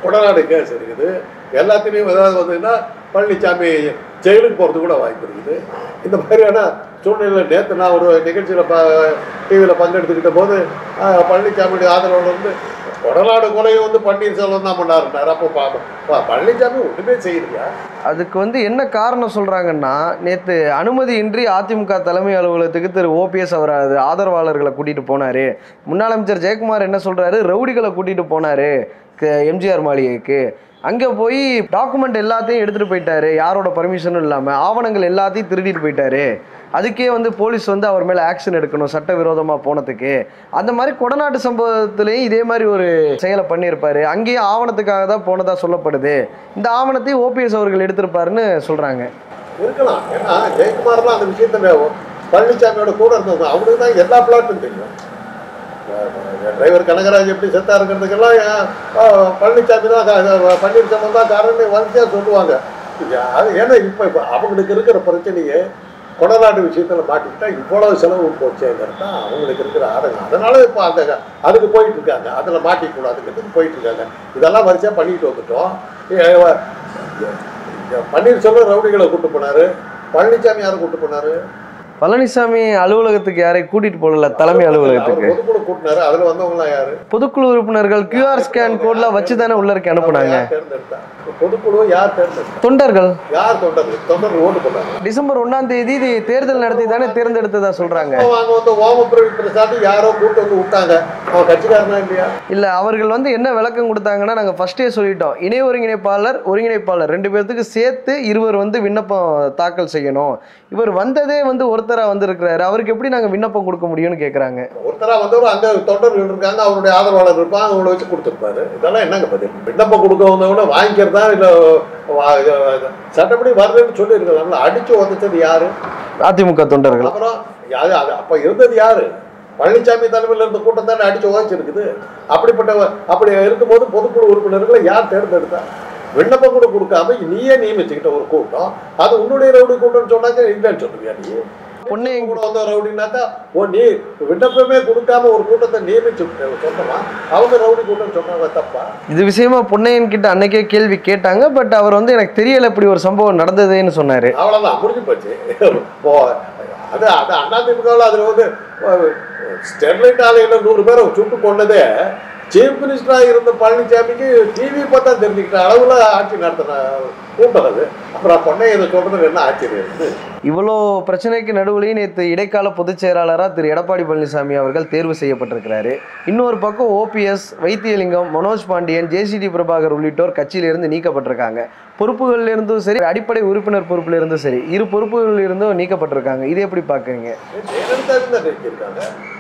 Kodanad case இருக்குது எல்லாத்துலேயும் ஏதாவது வந்ததுன்னா பழனிசாமி ஜெயிலுக்கு போகிறது கூட வாய்ப்பு இருக்குது இந்த மாதிரியான சூழ்நிலை நேற்று நான் ஒரு நிகழ்ச்சியில் ப டிவியில் பங்கெடுத்துக்கிட்ட போது ஆஹ், பழனிசாமியுடைய ஆதரவில் வந்து கொடநாடு கொலையை வந்து பன்னீர்செல்வம் தான் பண்ணாருன்னாரு அப்போ பா பா- பழனிசாமி ஒன்றுமே செய்யலையா அதுக்கு வந்து என்ன காரணம் சொல்றாங்கன்னா நேத்து அனுமதியின்றி அதிமுக தலைமை அலுவலகத்துக்கு திரு ஓபிஎஸ் அவர் அது ஆதரவாளர்களை கூட்டிட்டு போனாரு முன்னாள் அமைச்சர் ஜெயக்குமார் என்ன சொல்றாரு ரவுடிகளை கூட்டிட்டு போனாரு க- எம்ஜிஆர் மாளிகைக்கு அங்கே போய் டாக்குமெண்ட் எல்லாத்தையும் எடுத்துகிட்டு போயிட்டாரு யாரோட பர்மிஷனும் இல்லாமல் ஆவணங்கள் எல்லாத்தையும் திருடிட்டு போயிட்டாரு அதுக்கே வந்து போலீஸ் வந்து அவர் மேலே ஆக்ஷன் எடுக்கணும் சட்டவிரோதமாக போனதுக்கு அந்த மாதிரி கொடநாட்டு சம்பவத்திலையும் இதே மாதிரி ஒரு செயலை பண்ணியிருப்பாரு அங்கேயும் ஆவணத்துக்காக தான் போனதா சொல்லப்படுது இந்த ஆவணத்தையும் ஓபிஎஸ் அவர்கள் எடுத்திருப்பாருன்னு சொல்கிறாங்க இருக்கலாம் ஏன்னா ஜெயக்குமார்லாம் அந்த விஷயத்துல பழனிசாமியோட கூட இருந்தவங்க அவனுக்கு தான் எல்லா பிளாட்டும் தெரியும் டிரைவர் கனகராஜ் எப்படி செத்தா இருக்கிறதுக்கெல்லாம் அஹ், பழனிசாமி தான் கா- பன்னீர்செல்வம் தான் காரணம் வரிசையாக சொல்லுவாங்க இது அது ஏன்னா இப்போ இப்போ அவங்களுக்கு இருக்கிற பிரச்சனையே கொடநாட்டு விஷயத்தில் மாட்டிக்கிட்டா இவ்வளவு செலவு போச்சேங்கிறது தான் அவங்களுக்கு இருக்கிற ஆதங்கம் அதனால இப்போ அந்த அதுக்கு போயிட்டு இருக்காங்க அதில் மாட்டிக்கூடாதுங்கிறதுக்கு போயிட்டு இருக்காங்க இதெல்லாம் வரிசையாக பண்ணிட்டு வந்துட்டோம் ஏ- ஏ- பன்னீர்செல்வம் ரவுடிகளை கூட்டு போனாரு பழனிசாமி யாரை கூட்டு போனாரு பழனிசாமி அலுவலகத்துக்கு யாரையும் கூட்டிட்டு போகல தலைமை அலுவலகத்துக்கு அவர் பொதுக்குழு கூட்டினாரு அதுல வந்தவங்களாம் யாரு பொதுக்குழு உறுப்பினர்கள் கியூஆர் ஸ்கேன் கோட்லாம் வச்சு தானே உள்ள இருக்க அனுப்புனாங்க யார் தேர்ந்தெடுத்தா பொதுக்குழு யார் தேர்ந்தெடுத்தா தொண்டர்கள் யார் தொண்டர் தொண்டர் ஓட்டு போட்டாங்க டிசம்பர் ஒன்னாம் தேதி இது தேர்தல் நடத்தி தானே தேர்ந்தெடுத்ததா சொல்றாங்க அவங்க வந்து ஓம பிரவி பிரசாத் யாரோ கூட்டு வந்து விட்டாங்க அவன் கட்சிக்காரனா இல்லையா இல்ல அவர்கள் வந்து என்ன விளக்கம் கொடுத்தாங்கன்னா நாங்க ஃபர்ஸ்டே சொல்லிட்டோம் இணை ஒருங்கிணைப்பாளர் ஒருங்கிணைப்பாளர் ரெண்டு பேர்த்துக்கு சேர்த்து இருவர் வந்து விண்ணப்பம் தாக்கல் செய்யணும் இவர் வந்ததே வந்து ஒருத்தரா வந்திருக்கிறாரு அவருக்கு எப்படி நாங்க விண்ணப்பம் கொடுக்க முடியும்னு கேக்குறாங்க ஒருத்தரா வந்தவர் அங்க தொண்டர்கள் இருக்காங்க அவருடைய ஆதரவாளர் இருப்பாங்க அவங்கள வச்சு கொடுத்துருப்பாரு இதெல்லாம் என்னங்க பதில் விண்ணப்பம் கொடுக்க வந்தவங்க வாங்கிக்கிறதா இல்ல வா- சட்டப்படி வரலன்னு சொல்லி இருக்கிறாங்களா அடிச்சு உதச்சது யாரு அதிமுக தொண்டர்கள் அப்புறம் யாரு அது அப்ப இருந்தது யாரு பழனிசாமி தலைமையில் இருந்த கூட்டம் தானே அடிச்சு உழைச்சிருக்குது அப்படிப்பட்ட அப்படி இருக்கும்போது பொதுக்குழு உறுப்பினர்களை யார் தேர்ந்தெடுத்தா விண்ணப்பம் கூட கொடுக்காம நீயே நியமிச்சுக்கிட்ட ஒரு கூட்டம் அது உன்னுடைய ரவுடி கூட்டம்னு சொன்னாக்க இல்லைன்னு சொல்லுவியா நீ பொன்னை கூட வந்த ரவுடினாக்கா ஓ நீ விண்ணப்பமே கொடுக்காம ஒரு கூட்டத்தை நியமிச்சு சொன்னமா அவங்க ரவுடி கூட்டம் சொன்னாங்க தப்பா இது விஷயமா பொன்னையன் கிட்ட அன்னைக்கே கேள்வி கேட்டாங்க பட் அவர் வந்து எனக்கு தெரியல இப்படி ஒரு சம்பவம் நடந்ததுன்னு சொன்னாரு அவ்வளோதான் முடிஞ்சு போச்சு ஓ அது அது அதிமுகவில் அதில் வந்து அஹ், ஸ்டெர்லைட் ஆலையில் நூறு பேரை சுட்டு கொண்டதே சீஃப் மினிஸ்டராக இருந்த பழனிசாமிக்கு டிவி பார்த்தா தெரிஞ்சுக்கிட்ட அளவில் ஆட்சி நடத்தின கூட்டம் அது அப்புறம் பொண்ணை இதை சொல்றது என்ன ஆச்சரியம் இருக்குது இவ்வளோ பிரச்சனைக்கு நடுவுலையும் நேற்று இடைக்கால பொதுச் செயலாளராக திரு எடப்பாடி பழனிசாமி அவர்கள் தேர்வு செய்யப்பட்டிருக்கிறாரு இன்னொரு பக்கம் ஓபிஎஸ் வைத்தியலிங்கம் மனோஜ் பாண்டியன் ஜேசிடி பிரபாகர் உள்ளிட்டோர் கட்சியிலிருந்து நீக்கப்பட்டிருக்காங்க பொறுப்புகள்ல இருந்தும் சரி அடிப்படை உறுப்பினர் பொறுப்புல இருந்தும் சரி இரு பொறுப்புகளில் இருந்தும் நீக்கப்பட்டிருக்காங்க இது எப்படி பார்க்குறீங்க ஜெயலலிதா தான் நிறுத்தியிருக்காங்க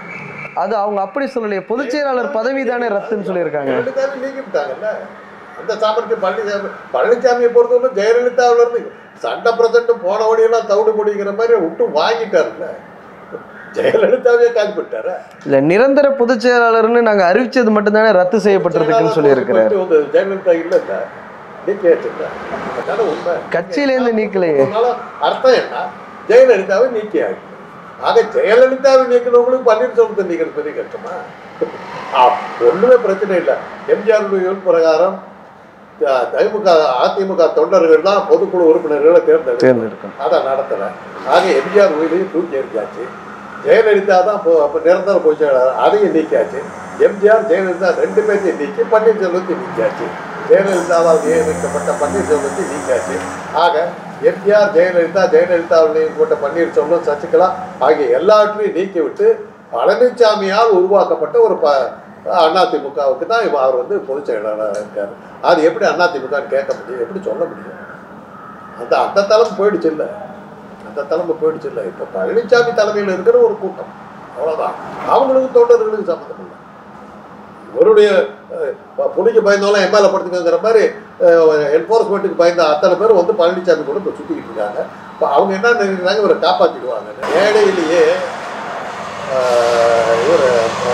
அது அவங்க அப்படி சொல்லலையே பொதுச் செயலாளர் பதவி தானே ரத்துன்னு சொல்லியிருக்காங்க ஜெயலலிதாவே நீக்கிவிட்டாங்கல்ல அந்த சாமர்த்தியம் பழனிசாமி பழனிசாமியை பொறுத்தவரை ஜெயலலிதாவில் இருந்து சண்டை பிரசண்ட் போன வழியெல்லாம் தவிடு முடிங்கிற மாதிரி விட்டு வாங்கிட்டாருல்ல ஜெயலலிதாவே காலி விட்டாரா இல்ல நிரந்தர பொதுச் செயலாளர்னு நாங்க அறிவிச்சது மட்டும்தானே ரத்து செய்யப்பட்டிருக்குன்னு சொல்லியிருக்கிறாரு வந்து ஜெயலலிதா இல்ல இல்ல நீக்கி வச்சிருந்தா அதான உண்மை கட்சியிலேருந்து நீக்கலையே அதனால அர்த்தம் என்ன ஜெயலலிதாவை நீக்கி ஆகி ஆக ஜெயலலிதாவை நீக்கினவங்களுக்கு பன்னீர்செல்வத்தை நீக்கிறது பெரிய கஷ்டமா ஆ, ஒண்ணுமே பிரச்சனை இல்லை எம்ஜிஆருடைய பிரகாரம் த- திமுக அதிமுக தொண்டர்கள் தான் பொதுக்குழு உறுப்பினர்களை தேர்ந்தெடுத்து தேர்ந்தெடுக்கணும் அதை நடத்தலை ஆக எம்ஜிஆர் உயிரையும் தூக்கி எறிஞ்சாச்சு ஜெயலலிதா தான் இப்போ அப்போ நிரந்தர பொதுச் செயலாளர் அதையும் நீக்கியாச்சு எம்ஜிஆர் ஜெயலலிதா ரெண்டு பேர்த்தையும் நீக்கி பன்னீர்செல்வத்தை நீக்கியாச்சு ஜெயலலிதாவால் நியமிக்கப்பட்ட பன்னீர்செல்வத்தை நீக்கியாச்சு ஆக எம்ஜிஆர் ஜெயலலிதா ஜெயலலிதாவில் நியமிக்கப்பட்ட பன்னீர்செல்வம் சசிகலா ஆகிய எல்லாவற்றையும் நீக்கிவிட்டு பழனிசாமியால் உருவாக்கப்பட்ட ஒரு ப அதிமுகவுக்கு தான் இவ- அவர் வந்து பொதுச் செயலாளராக இருக்கார் அது எப்படி அதிமுகன்னு கேட்க முடியும் எப்படி சொல்ல முடியும் அந்த அந்த தலைமை போயிடுச்சு இல்லை அந்த தலைமை போயிடுச்சு இல்லை இப்போ பழனிசாமி தலைமையில் இருக்கிற ஒரு கூட்டம் அவ்வளோதான் அவங்களுக்கு தொண்டர்களுக்கு சம்மந்தம் இல்லை இவருடைய அஹ், புலிக்கு பயந்தவங்களாம் எம்எல்ஏ படுத்துக்கங்கிற மாதிரி என்ஃபோர்ஸ்மெண்ட்டுக்கு பயந்த அத்தனை பேர் வந்து பழனிசாமி கூட இப்போ சுற்றிக்கிட்டு இருக்காங்க இப்போ அவங்க என்ன நினைக்கிறாங்க இவரை காப்பாற்றிடுவாங்க மேடையிலேயே இவர்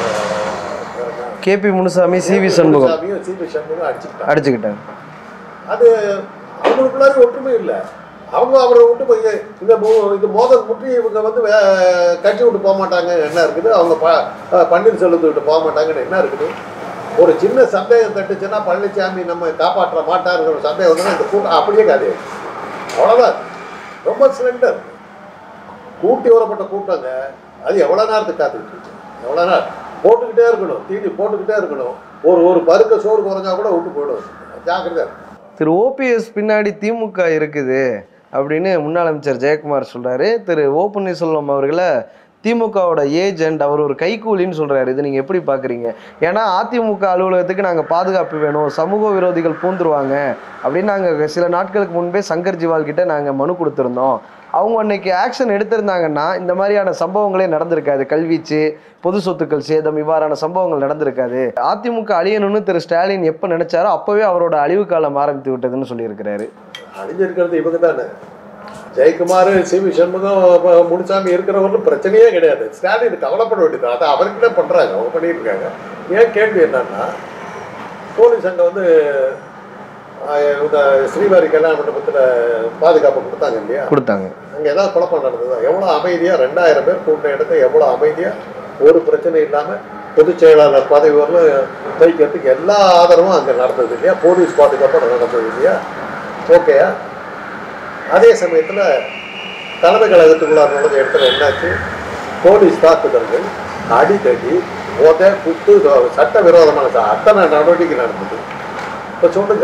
KP Munusamy CV Shanmugam CV Shanmugam அடிச்சுக்கிட்டாங்க அடிச்சுக்கிட்டாங்க அது அவங்களுக்குள்ளார ஒற்றுமை இல்லை அவங்க அவரை விட்டு போய் இந்த மோ- இந்த மோதல் முற்றி இவங்க வந்து வே- கட்சி விட்டு போக மாட்டாங்க என்ன இருக்குது அவங்க ப அஹ் பன்னீர்செல்வத்தை விட்டு போக மாட்டாங்கன்னு என்ன இருக்குது ஒரு சின்ன சந்தேகம் தட்டுச்சுன்னா பழனிசாமி நம்ம காப்பாற்ற மாட்டாருங்கிற ஒரு சந்தேகம் வந்தா இந்த கூட்டம் அப்படியே காலி அவ்வளோதான் ரொம்ப சிலிண்டர் கூட்டி வரப்பட்ட கூட்டங்க அது எவ்வளோ நேரத்துக்கு காத்துக்கிட்டு இருக்கு எவ்வளோ நேரம் போட்டுக்கிட்டே இருக்கணும் தீனி போட்டுக்கிட்டே இருக்கணும் ஒரு ஒரு பருக்க சோறு குறைஞ்சா கூட விட்டு போயிடும் ஜாக்கிரதை திரு ஓபிஎஸ் பின்னாடி திமுக இருக்குது அப்படின்னு முன்னாள் அமைச்சர் ஜெயக்குமார் சொல்றாரு திரு ஓ பன்னீர்செல்வம் அவர்களை திமுகவோட ஏஜென்ட் அவர் ஒரு கைக்கூலின்னு சொல்றாரு இது நீங்க எப்படி பாக்குறீங்க ஏன்னா அதிமுக அலுவலகத்துக்கு நாங்க பாதுகாப்பு வேணும் சமூக விரோதிகள் பூந்துருவாங்க அப்படின்னு நாங்க சில நாட்களுக்கு முன்பே சங்கர் ஜிவால் கிட்ட நாங்க மனு கொடுத்திருந்தோம் அவங்க அன்னைக்கு ஆக்ஷன் எடுத்திருந்தாங்கன்னா இந்த மாதிரியான சம்பவங்களே நடந்திருக்காது கல்வீச்சு பொது சொத்துக்கள் சேதம் இவ்வாறான சம்பவங்கள் நடந்திருக்காது அதிமுக அழியணும்னு திரு ஸ்டாலின் எப்போ நினைச்சாரோ அப்பவே அவரோட அழிவு காலம் ஆரம்பித்து விட்டதுன்னு சொல்லியிருக்கிறாரு அழிஞ்சிருக்கிறது இவங்க தானே ஜெயக்குமார் சி வி சண்முகம் ப- முனுசாமி இருக்கிறவங்களும் பிரச்சனையே கிடையாது ஸ்டாலின் கவலைப்பட வேண்டியது அதை அவர்கிட்ட பண்றாங்க அவங்க பண்ணியிருக்காங்க ஏன் கேள்வி என்னன்னா போலீஸ் அங்கே வந்து ஆஹ், இந்த ஸ்ரீவாரி கல்யாண மண்டபத்தில் பாதுகாப்பு கொடுத்தாங்க இல்லையா கொடுத்தாங்க அங்கே ஏதாவது குழப்பம் நடந்ததா எவ்வளோ அமைதியாக ரெண்டாயிரம் பேர் கூட்ட இடத்த எவ்வளோ அமைதியாக ஒரு பிரச்சனை இல்லாமல் பொதுச் செயலாளர் பதவி வரலும் வைக்கிறதுக்கு எல்லா ஆதரவும் அங்கே நடந்தது இல்லையா போலீஸ் பாதுகாப்போட நடந்தது இல்லையா ஓகேயா அதே சமயத்தில் தலைமை கழகத்துக்குள்ளார் நுழைஞ்ச இடத்துல என்னாச்சு போலீஸ் தாக்குதல்கள் அடித்தடி போதை குத்து சட்ட விரோதமான ச- அத்தனை நடவடிக்கை நடந்தது இப்போ சொல்லுங்க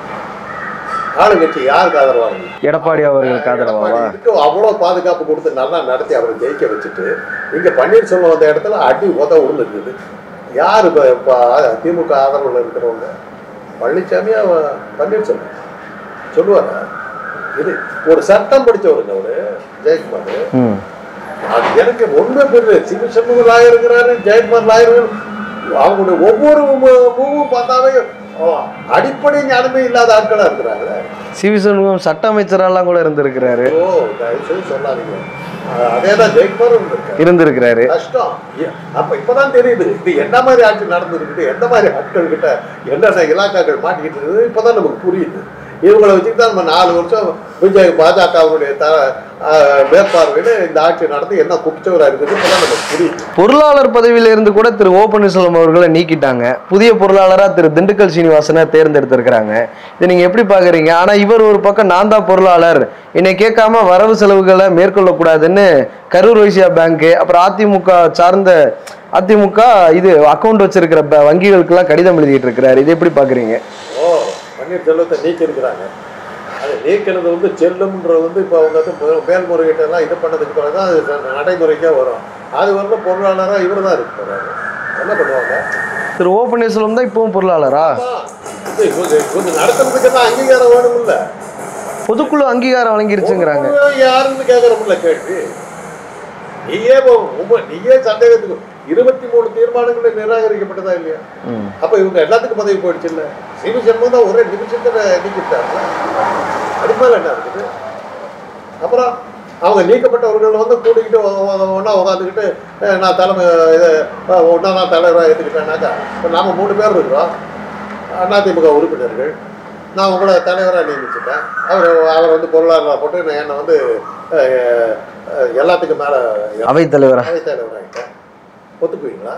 ஆளுங்கட்சி யாருக்கு ஆதரவாக இருந்தது எடப்பாடி அவர்களுக்கு ஆதரவாவா எடப்பாடி இதுக்கு அவ்வளோ பாதுகாப்பு கொடுத்து நல்லா நடத்தி அவரை ஜெயிக்க வச்சுட்டு இங்க பன்னீர்செல்வம் வந்த இடத்துல அடி உத விழுந்துருக்குது யார் இப்போ இப்போ திமுக ஆதரவில் இருக்கிறவங்க பழனிசாமி அவ- பன்னீர்செல்வம் சொல்லுவாரா இது ஒரு சட்டம் படிச்சவருங்க அவரு ஜெயக்குமார் ம் அது எனக்கு ஒன்றுமே புரியல சிவசண்முக லாயர் இருக்கிறாரு ஜெயக்குமார் லாயர் அவங்களுடைய ஒவ்வொரு மூவும் பார்த்தாவே ஓ, அடிப்படை ஞானமே இல்லாத ஆட்களா இருக்கிறாங்க சிவி சண்முகம் சட்ட அமைச்சரெல்லாம் கூட இருந்திருக்கிறாரு ஓ தயவு செய்து சொல்லாதீங்க அஹ் அதேதான் ஜெயக்குமார் இருந்திருக்காரு இருந்திருக்கிறாரு கஷ்டம் ஏ- அப்ப இப்பதான் தெரியுது இது என்ன மாதிரி ஆட்சி நடந்துருக்குது எந்த மாதிரி ஆட்கள் கிட்ட என்னென்ன இலாக்காக்கள் மாட்டிக்கிட்டு இருக்குது இப்பதான் நமக்கு புரியுது இவங்களை வச்சுக்கிட்டு தான் நம்ம நாலு வருஷம் விஜய் பாஜகவுடைய த அஹ் மேற்பார்வையில் இந்த ஆட்சி நடந்து என்ன குப்பிச்சவராக இருக்குது இப்பதான் நமக்கு புரியுது பொருளாளர் பதவியில இருந்து கூட திரு ஓ பன்னீர்செல்வம் அவர்களை நீக்கிட்டாங்க புதிய பொருளாளரா திரு திண்டுக்கல் சீனிவாசனை தேர்ந்தெடுத்திருக்கிறாங்க இதை நீங்க எப்படி பாக்குறீங்க ஆனா இவர் ஒரு பக்கம் நான் தான் பொருளாளர் என்னை கேட்காம வரவு செலவுகளை மேற்கொள்ளக்கூடாதுன்னு கரூர் வைசியா பேங்க் அப்புறம் அதிமுக சார்ந்த அதிமுக இது அக்கௌண்ட் வச்சிருக்கிற ப- வங்கிகளுக்கெல்லாம் கடிதம் எழுதிட்டு இருக்கிறாரு இதை எப்படி பாக்குறீங்க ஓ பன்னீர்செல்வத்தை நீக்கி இருக்கிறாங்க அது நீக்கிறது வந்து செல்லும்ன்றது வந்து இப்போ அவங்க வந்து மே- மேல்முறையீட்டெல்லாம் இது பண்ணதுக்கு பிறகு தான் அது ந- நடைமுறைக்கே வரும் அது வந்து பொருளாளராக இவர் தான் இருக்க போறாரு என்ன பண்ணுவாங்க திரு ஓ பன்னீர்செல்வம் தான் இப்பவும் பொருளாளரா ஆமா. இது இவங்க- இவங்க நடத்துறதுக்கெல்லாம் அங்கீகாரம் வேணும்ல பொதுக்குழு அங்கீகாரம் வழங்கிருச்சுங்கிறாங்க ஒவ்வொரு யாருன்னு கேட்கறோம்ல கேள்வி நீயே போ- உம்ம- நீயே சந்தேகத்துக்கு இருபத்தி மூணு தீர்மானங்கள் நிராகரிக்கப்பட்டதா இல்லையா ம். அப்ப இவங்க எல்லாத்துக்கும் பதவி போயிடுச்சு இல்ல சிவி சண்முகம் தான் ஒரே நிமிஷத்துல நீக்கிட்டாங்க அது மேல என்ன இருக்குது அப்புறம் அவங்க நீக்கப்பட்டவர்கள் வந்து கூட்டிக்கிட்டு ஒ- ஒ- ஒண்ணா உட்காந்துக்கிட்டு அஹ், நான் தலைமை இது அஹ், ஒண்ணா நான் தலைவராக ஏற்றுக்கிட்டேனாக்கா இப்போ நாம மூணு பேர் இருக்கிறோம் அதிமுக உறுப்பினர்கள் நான் உங்களை தலைவராக நியமிச்சிட்டேன் அவர் அவர் வந்து பொருளாதார போட்டு நான் என்னை வந்து அஹ், அஹ், எல்லாத்துக்கும் மேலே அவைத்தலைவரா அவைத் தலைவராகிட்டேன் ஒத்துக்குவீங்களா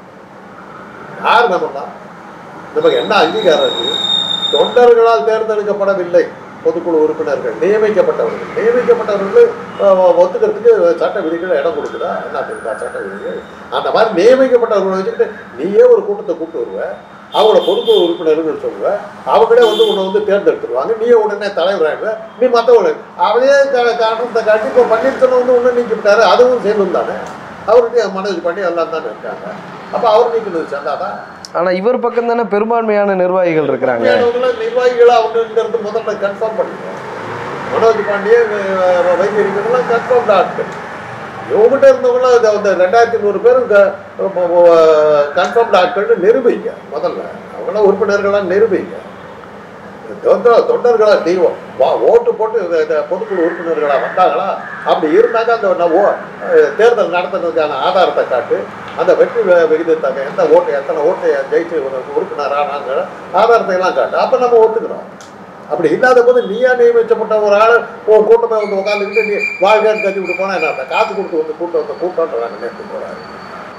யார் நம்மலாம் நமக்கு என்ன அங்கீகாரம் இருக்கு தொண்டர்களால் தேர்ந்தெடுக்கப்படவில்லை பொதுக்குழு உறுப்பினர்கள் நியமிக்கப்பட்டவர்கள் நியமிக்கப்பட்டவர்கள் அஹ், ஒத்துக்கிறதுக்கு சட்ட விதிகள் இடம் கொடுக்குதா என்ன இருக்கா சட்ட விதிகள் அந்த மாதிரி நியமிக்கப்பட்டவர்களை வச்சுக்கிட்டு நீயே ஒரு கூட்டத்தை கூப்பிட்டு வருவ அவங்கள பொதுக்குழு உறுப்பினர்கள் சொல்லுவ அவங்களே வந்து உன்னை வந்து தேர்ந்தெடுத்துருவாங்க நீயே உடனே தலைவராக நீ மற்றவங்க அவரே க- காரணத்தை காட்டி இப்போ பன்னீர்செல்வம் வந்து ஒன்றும் நீக்கிவிட்டாரு அதுவும் சேர்ந்தும் தானே அவருடைய மனோஜ் பண்ணி எல்லாம் தானே இருக்காங்க அப்போ அவர் நீக்கினது சந்தாதான் ஆனா இவர் பக்கம் தானே பெரும்பான்மையான நிர்வாகிகள் இருக்கிறாங்க உண்மையானவங்கள நிர்வாகிகளா அவங்கிறது முதல்ல கன்ஃபார்ம் பண்ணிக்கணும் மனோஜ் பாண்டியே அஹ், வைத்தியர்கள்லாம் கன்ஃபார்ம் ஆட்கள் இவங்ககிட்ட இருந்தவங்களாம் இது அந்த ரெண்டாயிரத்தி நூறு பேரும் கன்ஃபார்ம்டு ஆட்கள்னு நிரூபிங்க முதல்ல அவங்களாம் உறுப்பினர்களாக நிரூபிங்க தொண்டர் தொண்டர்களா நீ வா- ஓட்டு போட்டு இந்த- இந்த பொதுக்குழு உறுப்பினர்களா வந்தாங்களா அப்படி இருந்தாங்க அந்த ந- ஓ- அஹ் தேர்தல் நடத்துறதுக்கான ஆதாரத்தை காட்டு அந்த வெற்றி வி- விகிதத்தை எந்த ஓட்டு எத்தனை ஓட்டு ஜெயிச்சு ஒரு உறுப்பினரானாங்க ஆதாரத்தை எல்லாம் காட்டு அப்போ நம்ம ஒத்துக்கிறோம் அப்படி இல்லாத போது நீயா நியமிச்சப்பட்ட ஒரு ஆள் உன் கூட்டமே வந்து உட்காந்துக்கிட்டு நீ வாழ்க்கைன்னு கட்டி விட்டு போனா என்ன அர்த்தம்? காசு கொடுத்து வந்து கூட்டம் வந்து கூட்டம்ன்றாங்க நேற்று போறாரு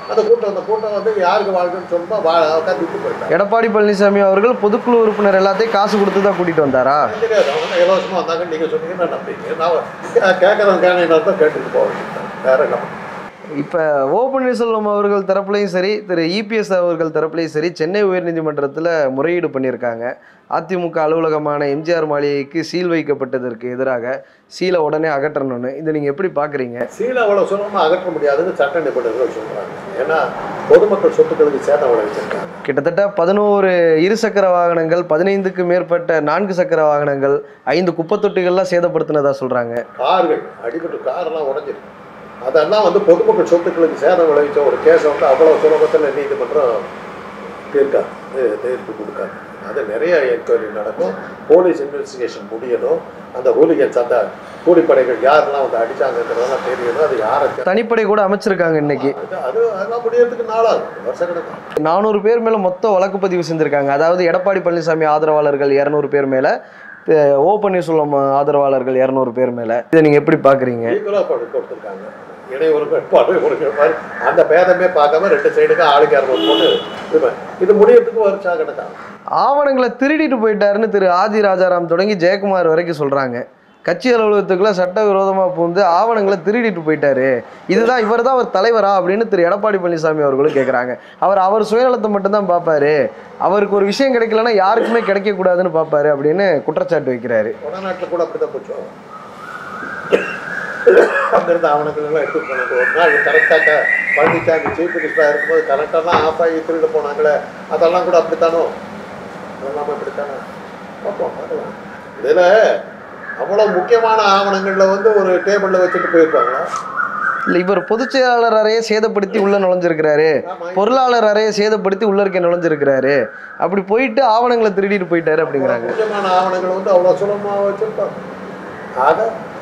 அந்த கூட்டம் அந்த கூட்டம் வந்து யாருக்கு வாழ்க்கைன்னு சொன்னா வா உட்காந்து விட்டு போயிட்டாங்க எடப்பாடி பழனிசாமி அவர்கள் பொதுக்குழு உறுப்பினர் எல்லாத்தையும் காசு கொடுத்து தான் கூட்டிட்டு வந்தாரா தெரியாது அவங்க இலவசமாக வந்தாங்க நீங்கள் சொன்னீங்கன்னா நம்பிங்க நான் கேட்குறவங்க கேட்கணும் தான் கேட்டுட்டு போவேன் வேற என்ன பண்ண? இப்போ ஓ பன்னீர்செல்வம் அவர்கள் தரப்புலையும் சரி திரு இபிஎஸ் அவர்கள் தரப்புலையும் சரி சென்னை உயர்நீதிமன்றத்தில் முறையீடு பண்ணியிருக்காங்க அதிமுக அலுவலகமான எம்ஜிஆர் மாளிகைக்கு சீல் வைக்கப்பட்டதற்கு எதிராக சீலை உடனே அகற்றணும்னு இதை நீங்கள் எப்படி பார்க்குறீங்க சீலை அவ்வளோ சுலபமாக அகற்ற முடியாதுன்னு சட்ட நிபுணர்கள் சொல்கிறாங்க ஏன்னா பொதுமக்கள் சொத்துக்களுக்கு சேதம் விளைவிச்சிருக்காங்க கிட்டத்தட்ட பதினோரு இருசக்கர வாகனங்கள் பதினைந்துக்கு மேற்பட்ட நான்கு சக்கர வாகனங்கள் ஐந்து குப்பத்தொட்டிகள்லாம் சேதப்படுத்தினதா சொல்கிறாங்க கார்கள் அடிபட்டு காரெல்லாம் உடஞ்சிருக்கு அதெல்லாம் வந்து பொதுமக்கள் சொத்துக்களுக்கு சேதம் விளைவிச்ச ஒரு கேஸை வந்து அவ்வளோ சுலபத்தில் நீதிமன்றம் தீர்க்காது தீ- தீர்ப்பு கொடுக்காது அது நிறைய என்கொயரி நடக்கும் போலீஸ் இன்வெஸ்டிகேஷன் முடியணும் அந்த ஹூலிகன்ஸ் அந்த கூலிப்படைகள் யாரெல்லாம் வந்து அடிச்சாங்கன்றதெல்லாம் தெரியணும் அது யாரை தனிப்படை கூட அமைச்சிருக்காங்க இன்னைக்கு அது அது அதெல்லாம் முடியறதுக்கு நாளாகும் வருஷ கணக்கு நானூறு பேர் மேலே மொத்த வழக்கு பதிவு செஞ்சுருக்காங்க அதாவது எடப்பாடி பழனிசாமி ஆதரவாளர்கள் இரநூறு பேர் மேலே ஓ பன்னீர்செல்வம் ஆதரவாளர்கள் இரநூறு பேர் மேலே இதை நீங்கள் எப்படி பார்க்குறீங்க ஈக்குவலாக போட்டு கொடுத்துருக்காங்க இணை ஒருமைப்பாடு ஒருமைப்பாடு அந்த பேதமே பார்க்காம ரெண்டு சைடுக்கும் ஆளுக்கு இரநூறு போட்டு இது பண்ணி- இது முடியறதுக்கு வருஷம் கணக்காகும் ஆவணங்களை திருடிட்டு போயிட்டாருன்னு திரு ஆதி ராஜாராம் தொடங்கி ஜெயக்குமார் வரைக்கும் சொல்கிறாங்க கட்சி அலுவலகத்துக்குள்ள சட்டவிரோதமாக பூந்து ஆவணங்களை திருடிட்டு போயிட்டாரு இதுதான் இவர் தான் அவர் தலைவரா அப்படின்னு திரு எடப்பாடி பழனிசாமி அவர்களும் கேட்குறாங்க அவர் அவர் சுயநலத்தை மட்டும்தான் பார்ப்பாரு அவருக்கு ஒரு விஷயம் கிடைக்கலன்னா யாருக்குமே கிடைக்கக்கூடாதுன்னு பார்ப்பாரு அப்படின்னு குற்றச்சாட்டு வைக்கிறாரு வடநாட்டில் கூட அப்படிதான் போச்சோம் அங்கிருந்து ஆவணங்கள் எல்லாம் எடுத்து போனாங்க ஒரு நாள் கரெக்டாக பழனிசாமி சீஃப் மினிஸ்டராக இருக்கும்போது கரெக்டாக ஆஃப் ஆகி திருட போனாங்களே அதெல்லாம் கூட அப்படித்தானோ அதெல்லாம் அப்படித்தானோ பார்ப்போம் பார்க்கலாம் இதில் அவ்வளோ முக்கியமான ஆவணங்களில் வந்து ஒரு டேபிளில் வச்சுட்டு போயிருப்பாங்களா இல்லை இவர் பொதுச் செயலாளர் அறையை சேதப்படுத்தி உள்ள நுழைஞ்சிருக்கிறாரு ஆமா. பொருளாளர் அறையை சேதப்படுத்தி உள்ள இருக்க நுழைஞ்சிருக்கிறாரு அப்படி போயிட்டு ஆவணங்களை திருடிட்டு போயிட்டாரு அப்படிங்கிறாங்க முக்கியமான ஆவணங்களை வந்து அவ்வளோ சுலபமாக வச்சுருப்பாங்க ஆக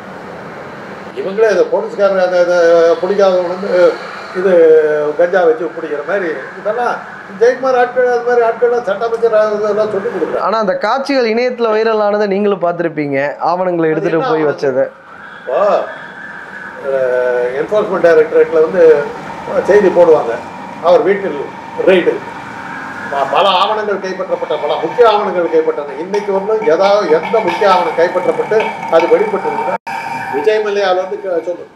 இவங்களே இந்த போலீஸ்காரர் அந்த அந்த பிடிக்காதவங்க வந்து இது கஞ்சா வச்சு பிடிக்கிற மாதிரி இதெல்லாம் ஜெயக்குமார் ஆட்கள் அது மாதிரி ஆட்கள்லாம் சட்ட அமைச்சர் அதெல்லாம் சொல்லி கொடுக்குறாங்க ஆனா அந்த காட்சிகள் இணையத்துல வைரல் ஆனதை நீங்களும் பார்த்திருப்பீங்க ஆவணங்களை எடுத்துட்டு போய் வச்சதை இப்போ என்ஃபோர்ஸ்மெண்ட் டைரக்டரேட்டில் வந்து செய்தி போடுவாங்க அவர் வீட்டில் ரெய்டு பல ஆவணங்கள் கைப்பற்றப்பட்ட பல முக்கிய ஆவணங்கள் கைப்பற்றன இன்னைக்கு ஒன்றும் ஏதாவது எந்த முக்கிய ஆவணம் கைப்பற்றப்பட்டு அது வெளிப்பட்டிருந்தா விஜய் மல்லையால் வந்து க- சொல்லு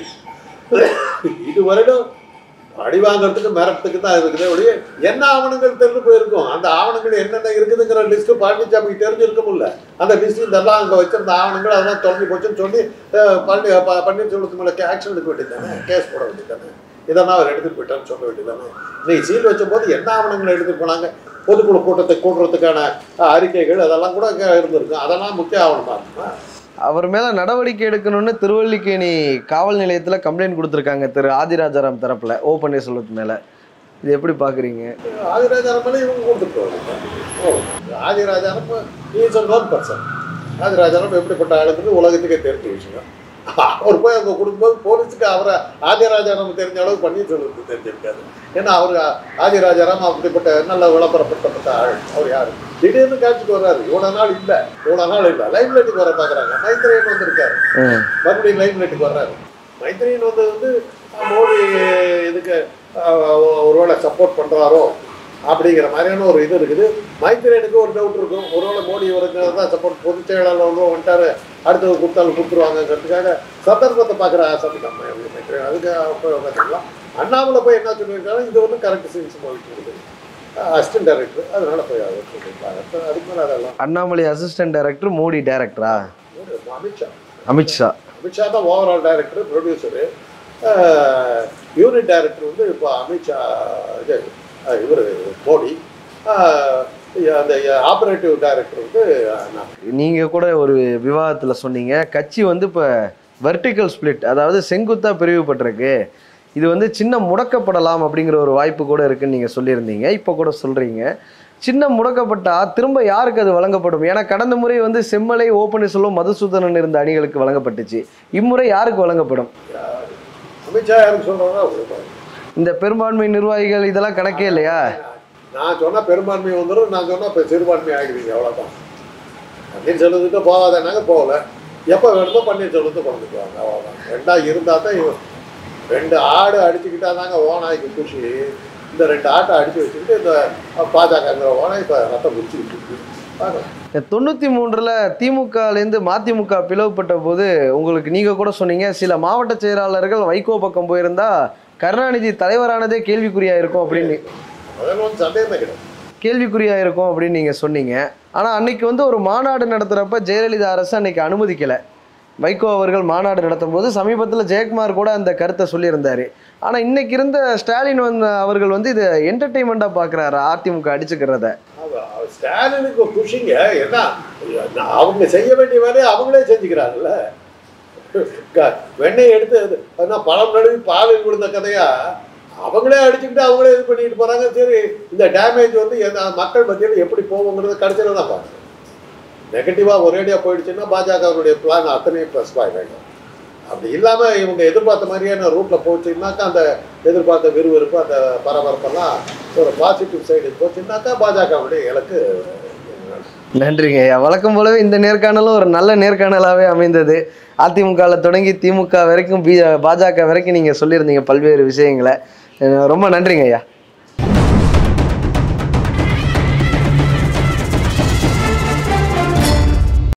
இதுவரையிலும் அடி வாங்குறதுக்கு மிரட்டுறதுக்கு தான் இருக்குது ஒழிய என்ன ஆவணங்கள் தெரிஞ்சு போயிருக்கும் அந்த ஆவணங்கள் என்னென்ன இருக்குதுங்கிற லிஸ்ட் பழனிசாமிக்கு தெரிஞ்சிருக்கும்ல அந்த லிஸ்ட் இதெல்லாம் அங்கே வச்சிருந்த ஆவணங்கள் அதெல்லாம் தொலைஞ்சு போச்சுன்னு சொல்லி அஹ், பழனி ப- பன்னீர்செல்வத்துக்கு மேலே ஆக்ஷன் எடுக்க வேண்டியதானே கேஸ் போட வேண்டியதானே இதெல்லாம் அவர் எடுத்துட்டு போயிட்டான்னு சொல்ல வேண்டியதானே இன்னைக்கு சீல் வச்ச போது என்ன ஆவணங்களை எடுத்துட்டு போனாங்க பொதுக்குழு கூட்டத்தை கூட்டுறதுக்கான அஹ், அறிக்கைகள் அதெல்லாம் கூட அங்க இருந்திருக்கும் அதெல்லாம் முக்கிய ஆவணமா இருக்குமா அவர் மேல நடவடிக்கை எடுக்கணும்னு திருவல்லிக்கேணி காவல் நிலையத்துல கம்ப்ளைண்ட் கொடுத்திருக்காங்க திரு ஆதிராஜாராம் தரப்புல ஓ பன்னீர்செல்வத்து மேல இது எப்படி பாக்குறீங்க ஆதிராஜாரம் மேலே இவங்க கொடுத்துட்டு oh Adhirajaram is a known person Adhirajaram எப்படிப்பட்ட ஆளுங்கிறது உலகத்துக்கே தெரிஞ்ச விஷயம் அவர் போய் அங்கே கொடுக்கும்போது போலீஸுக்கு அவரை ஆதிராஜாராம் தெரிஞ்ச அளவுக்கு பன்னீர்செல்வத்துக்கு தெரிஞ்சிருக்காரு ஏன்னா அவர் ஆதிராஜாராம் அப்படிப்பட்ட நல்ல விளம்பரப்படுத்தப்பட்ட ஆள் அவர் யார் திடீர்னு காட்சிக்கு வர்றாரு இவ்வளோ நாள் இல்லை இவ்வளோ நாள் இல்லை லைம் லைட்டுக்கு வர பார்க்குறாங்க மைத்திரியன் வந்திருக்காரு ம். மறுபடியும் லைம் லைட்டுக்கு வர்றாரு மைத்திரியன் வந்தது வந்து அஹ், மோடி இதுக்கு அஹ், ஒருவேளை சப்போர்ட் பண்ணுறாரோ அப்படிங்கிற மாதிரியான ஒரு இது இருக்குது மைத்திரியனுக்கு ஒரு டவுட் இருக்கும் ஒருவேளை மோடி இவருக்கு தான் சப்போர்ட் பொதுச் செயலாளர் வந்து வந்துட்டாரு அடுத்தது கொடுத்தாலும் கொடுத்துருவாங்கங்கிறதுக்காக சந்தர்ப்பத்தை பார்க்குற ஆசை நம்ம மைத்திரியன் அதுக்கு போய் உட்காந்துக்கலாம் அண்ணாமலை போய் என்ன சொல்லியிருக்காரு இது வந்து கரெக்ட் சென்ஸ் போயிட்டு இருக்குது அசிஸ்டன்ட் டைரக்டர் அதனால போய் அவர் சொல்லியிருக்காங்க அதுக்கு மேலே அதெல்லாம் அண்ணாமலை அசிஸ்டன்ட் டைரக்டர் மோடி டைரக்டரா அமித்ஷா அமித்ஷா அமித்ஷா தான் overall director producer unit director வந்து இப்போ அமித்ஷா இது இவர் மோடி ஆஹ் அந்த ஆப்ரேட்டிவ் டைரக்டர் வந்து நான் நீங்க கூட ஒரு விவாதத்துல சொன்னீங்க கட்சி வந்து இப்ப வெர்டிக்கல் ஸ்பிளிட் அதாவது செங்குத்தா பிரிவுபட்டிருக்கு இது வந்து சின்ன முடக்கப்படலாம் அப்படிங்கிற ஒரு வாய்ப்பு கூட இருக்குன்னு நீங்க சொல்லியிருந்தீங்க இப்போ கூட சொல்றீங்க சின்ன முடக்கப்பட்டா திரும்ப யாருக்கு அது வழங்கப்படும் ஏன்னா கடந்த முறை வந்து செம்மலை ஓப்பனிசலும் மதுசூதனன் இருந்த அணிகளுக்கு வழங்கப்பட்டுச்சு இம்முறை யாருக்கு வழங்கப்படும் அமித்ஷா யாருக்கு சொல்கிறாரோ அவருக்கு இந்த பெரும்பான்மை நிர்வாகிகள் இதெல்லாம் கணக்கே இல்லையா நான் சொன்னால் பெரும்பான்மை வந்துடும் நான் சொன்னால் இப்போ சிறுபான்மை ஆகிடுவீங்க அவ்வளோதான் பன்னீர்செல்வத்துக்கு போகாதனாங்க போகல எப்போ வேணுமோ பன்னீர்செல்வத்தை கொண்டுக்குவாங்க அவ்வளோதான் ரெண்டா இருந்தால் தான் இவன் ரெண்டு ஆடு அடிச்சுக்கிட்டா தாங்க ஓனாய்க்கு குஷி இந்த ரெண்டு ஆட்டை அடிச்சு வச்சுக்கிட்டு இந்த பாஜகங்கிற ஓனாய் இப்போ ரத்தம் குடிச்சுக்கிட்டு இருக்கு பார்க்கலாம் தொண்ணூற்றி மூன்றில் திமுகலேருந்து மதிமுக பிளவுபட்ட போது உங்களுக்கு நீங்கள் கூட சொன்னீங்க சில மாவட்ட செயலாளர்கள் வைகோ பக்கம் போயிருந்தா கருணாநிதி தலைவரானதே கேள்விக்குறியா இருக்கும் அப்படின்னு அதில் ஒன்றும் சந்தேகமே கிடையாது கேள்விக்குறியா இருக்கும் அப்படின்னு நீங்கள் சொன்னீங்க ஆனால் அன்னைக்கு வந்து ஒரு மாநாடு நடத்துகிறப்ப ஜெயலலிதா அரசு அன்னைக்கு அனுமதிக்கலை வைகோ அவர்கள் மாநாடு நடத்தும் போது சமீபத்தில் ஜெயக்குமார் கூட அந்த கருத்தை சொல்லியிருந்தாரு ஆனால் இன்னைக்கு இருந்த ஸ்டாலின் வந்து அவர்கள் வந்து இதை என்டர்டெயின்மெண்ட்டாக பார்க்குறாரு அதிமுக அடிச்சுக்கிறத அவ- அவ ஸ்டாலினுக்கு குஷிங்க என்ன அவங்க செய்ய வேண்டிய வேலையை அவங்களே செஞ்சுக்கிறாங்கல்ல க- வெண்ணெய் எடுத்து அது- அதான் பழம் நடுவி பாலில் விழுந்த கதையா அவங்களே அடிச்சுக்கிட்டு அவங்களே இது பண்ணிட்டு போறாங்க சரி இந்த டேமேஜ் வந்து என்ன- மக்கள் மத்தியில் எப்படி போகுங்கிறது கடைசியில் தான் பார்க்கணும் நெகட்டிவாக ஒரேடியாக போயிடுச்சுன்னா பாஜகவுடைய பிளான் அத்தனையும் ப்ளஸ் ஆகிடும் அப்படி இல்லாமல் இவங்க எதிர்பார்த்த மாதிரியான ரூட்டில் போச்சுன்னாக்கா அந்த எதிர்பார்த்த விறுவிறுப்பு அந்த பரபரப்பெல்லாம் ஒரு பாசிட்டிவ் சைடு போச்சுன்னாக்கா பாஜகவுடைய இலக்கு நன்றிங்க ஐயா வழக்கம் போலவே இந்த நேர்காணலும் ஒரு நல்ல நேர்காணலாகவே அமைந்தது அதிமுகவில் தொடங்கி திமுக வரைக்கும் பி பாஜக வரைக்கும் நீங்கள் சொல்லியிருந்தீங்க பல்வேறு விஷயங்களை அஹ் ரொம்ப நன்றிங்க ஐயா